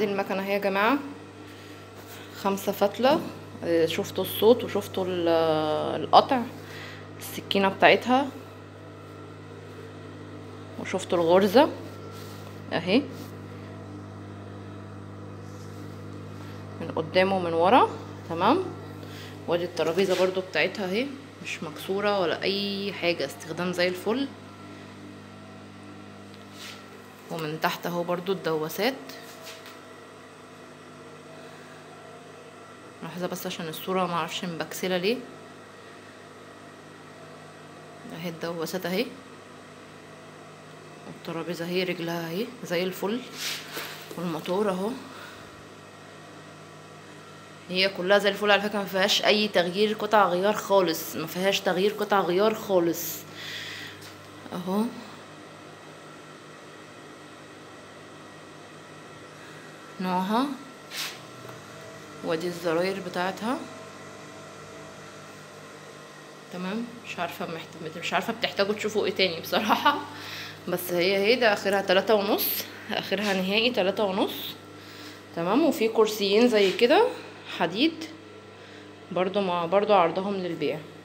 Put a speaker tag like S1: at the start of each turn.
S1: المكنة اهي يا جماعة خمسة فتلة آه، شفتوا الصوت وشفتوا ال- القطع السكينة بتاعتها وشفتوا الغرزة اهي من قدام ومن ورا تمام وادي الترابيزة برضو بتاعتها اهي مش مكسورة ولا اي حاجة استخدام زي الفل ومن تحت اهو برضو الدواسات لحظة بس عشان الصورة معرفش مبكسلة ليه اهي الدواسات اهي والترابيزة اهي رجلها اهي زي الفل والموتور اهو هي كلها زي الفل على فكرة ما فيهاش اي تغيير قطع غيار خالص ما فيهاش تغيير قطع غيار خالص اهو نوعها وادي الزراير بتاعتها تمام مش عارفه محت... مش عارفه بتحتاجوا تشوفوا ايه تاني بصراحه بس هي هي ده اخرها تلاتة ونص اخرها نهائي تلاتة ونص تمام وفي كرسيين زي كده حديد برضو مع برضو عرضهم للبيع